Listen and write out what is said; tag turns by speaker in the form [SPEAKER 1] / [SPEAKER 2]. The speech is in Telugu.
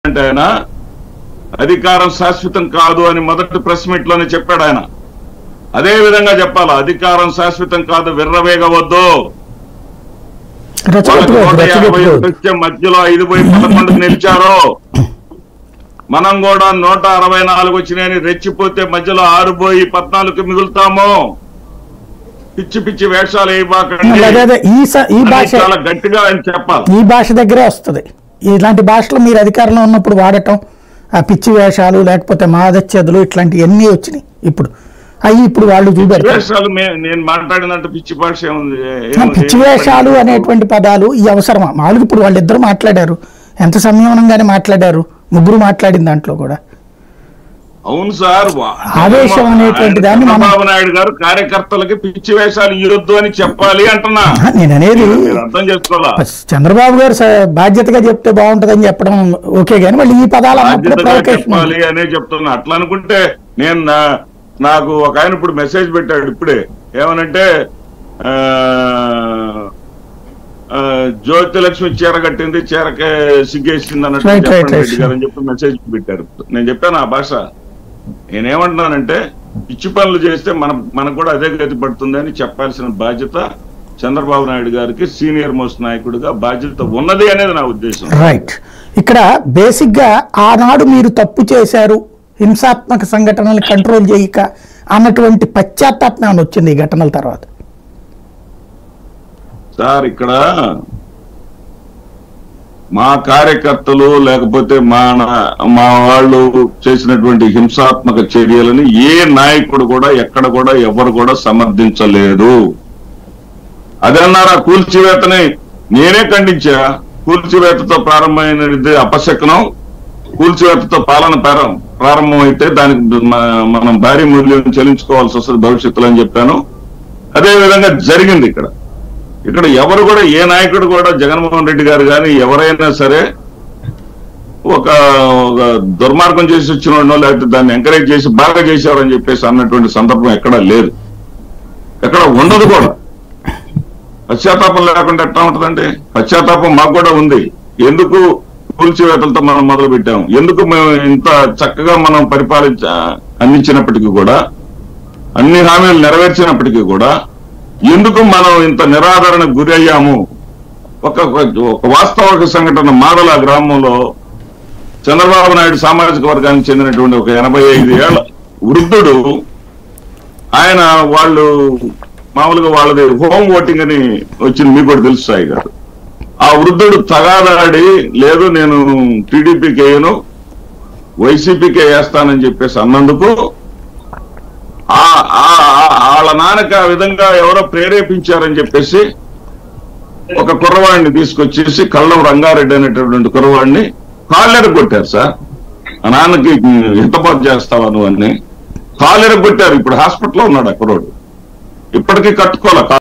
[SPEAKER 1] అంటే ఆయన అధికారం శాశ్వతం కాదు అని మొదటి ప్రెస్ మీట్ లోనే చెప్పాడు ఆయన అదే విధంగా చెప్పాలి అధికారం శాశ్వతం కాదు విర్రవేగవద్దు వాళ్ళకి
[SPEAKER 2] రెచ్చగొట్టుకోవద్దు
[SPEAKER 1] నూట యాభై
[SPEAKER 2] రెచ్చగొట్టుకోవద్దు
[SPEAKER 1] వచ్చే మధ్యలో ఐదు పోయి పదకొండుకు నిలిచారు మనం కూడా నూట అరవై నాలుగు వచ్చినాయని రెచ్చిపోతే మధ్యలో ఆరు పోయి పద్నాలుగు మిగులుతాము పిచ్చి పిచ్చి వేషాలు వేయబాకండి
[SPEAKER 2] అదే అదే ఈ స- ఈ
[SPEAKER 1] అని
[SPEAKER 2] భాష
[SPEAKER 1] చాలా గట్టిగా ఆయన చెప్పాలి
[SPEAKER 2] ఈ భాష దగ్గరే వస్తుంది ఇలాంటి భాషలు మీరు అధికారంలో ఉన్నప్పుడు వాడటం ఆ పిచ్చి వేషాలు లేకపోతే మాదచ్చేదులు ఇట్లాంటివన్నీ వచ్చినాయి ఇప్పుడు అవి ఇప్పుడు వాళ్ళు చూపెడతారు
[SPEAKER 1] వేషాలు మే- నేను మాట్లాడినంత పిచ్చి భాష ఏముంది
[SPEAKER 2] ఆ
[SPEAKER 1] ఏముంది?
[SPEAKER 2] పిచ్చి వేషాలు అనేటువంటి పదాలు ఈ అవసరమా మామూలుగా ఇప్పుడు వాళ్ళిద్దరు మాట్లాడారు ఎంత సంయమనంగానే మాట్లాడారు ముగ్గురు మాట్లాడిన దాంట్లో కూడా
[SPEAKER 1] అవును సార్ వా-
[SPEAKER 2] ఆవేశం అనేటువంటి
[SPEAKER 1] ఆయన
[SPEAKER 2] దాన్ని మనం-
[SPEAKER 1] చంద్రబాబు నాయుడు గారు కార్యకర్తలకి పిచ్చి వేషాలు ఇవ్వద్దు అని చెప్పాలి అంటున్నా
[SPEAKER 2] ఆ, నేను అనేది
[SPEAKER 1] మీరు అర్థం చేసుకోవాలా
[SPEAKER 2] చంద్రబాబు గారు స- బాధ్యతగా చెప్తే బాగుంటుందని చెప్పడం ఓకే కానీ మళ్ళీ ఈ పదాలు అన్నప్పుడు
[SPEAKER 1] బాధ్యతగా
[SPEAKER 2] ప్రొవకేషన్
[SPEAKER 1] చెప్పాలి అనే చెప్తున్నా అట్లా అనుకుంటే నేను నా- నాకు ఒక ఆయన ఇప్పుడు మెసేజ్ పెట్టాడు ఇప్పుడే ఏమనంటే ఆ, ఆ, జ్యోతి లక్ష్మి చీర కట్టింది చీరకే సిగ్గేసింది అన్నట్టు
[SPEAKER 2] Right, right,
[SPEAKER 1] చెప్పండి
[SPEAKER 2] right.
[SPEAKER 1] రెడ్డి గారు అని చెప్పి మెసేజ్ పెట్టారు నేను చెప్పాను ఆ భాష నేనేమంటున్నానంటే పిచ్చి పనులు చేస్తే మన మనకు కూడా అదే గతి పడుతుంది అని చెప్పాల్సిన బాధ్యత చంద్రబాబు నాయుడు గారికి సీనియర్ మోస్ట్ నాయకుడిగా బాధ్యత ఉన్నది అనేది నా ఉద్దేశం
[SPEAKER 2] రైట్ ఇక్కడ బేసిక్ గా ఆనాడు మీరు తప్పు చేశారు హింసాత్మక సంఘటనలు కంట్రోల్ చేయక అన్నటువంటి పశ్చాత్తాపం ఏమైనా వచ్చింది ఈ ఘటనల తర్వాత
[SPEAKER 1] సార్ ఇక్కడ మా కార్యకర్తలు లేకపోతే మా నా- మా వాళ్ళు చేసినటువంటి హింసాత్మక చర్యలని ఏ నాయకుడు కూడా ఎక్కడ కూడా ఎవరు కూడా సమర్థించలేదు అదన్నారా కూల్చివేతని నేనే ఖండించా కూల్చివేతతో ప్రారంభమైనది అపశకనం కూల్చివేతతో పాలన ప్రారం- ప్రారంభమైతే దానికి మ- మనం భారీ మూల్యం చెల్లించుకోవాల్సి వస్తుంది భవిష్యత్తులో అని చెప్పాను అదే విధంగా జరిగింది ఇక్కడ ఇక్కడ ఎవరు కూడా ఏ నాయకుడు కూడా జగన్మోహన్ రెడ్డి గారు కానీ ఎవరైనా సరే ఒక ఒక దుర్మార్గం చేసి వచ్చిన వాడినో లేకపోతే దాన్ని ఎంకరేజ్ చేసి బాగా చేశారని చెప్పేసి అన్నటువంటి సందర్భం ఎక్కడా లేదు ఎక్కడ ఉండదు కూడా పశ్చాత్తాపం లేకుండా ఎట్లా ఉంటుందండి పశ్చాత్తాపం మాకు కూడా ఉంది ఎందుకు కూల్చివేతలతో మనం మొదలు పెట్టాం ఎందుకు మేము ఇంత చక్కగా మనం పరిపాలించ అందించినప్పటికీ కూడా అన్ని హామీలు నెరవేర్చినప్పటికీ కూడా ఎందుకు మనం ఇంత నిరాదరణకు గురి అయ్యాము ఒక ఒక వాస్తవిక సంఘటన మాదల గ్రామంలో చంద్రబాబు నాయుడు సామాజిక వర్గానికి చెందినటువంటి ఒక ఎనభై ఐదు ఏళ్ల వృద్ధుడు ఆయన వాళ్ళు మామూలుగా వాళ్ళది హోమ్ ఓటింగ్ అని వచ్చింది మీకు కూడా తెలుసు సాయి గారు ఆ వృద్ధుడు తగాదాడి లేదు నేను టీడీపీకి వేయను వైసీపీకే వేస్తానని చెప్పేసి అన్నందుకు ఆ- ఆ- ఆ- వాళ్ళ నాన్నకి ఆ విధంగా ఎవరో ప్రేరేపించారని చెప్పేసి ఒక కుర్రవాడిని తీసుకొచ్చేసి కళ్ళం రంగారెడ్డి అనేటటువంటి కుర్రవాడిని కాళ్ళెర కొట్టారు సార్ ఆ నాన్నకి హితపాటు చేస్తావా నువ్వు అని కాళ్ళెర కొట్టారు ఇప్పుడు హాస్పిటల్లో ఉన్నాడు ఆ కుర్రోడు ఇప్పటికీ కట్టుకోలే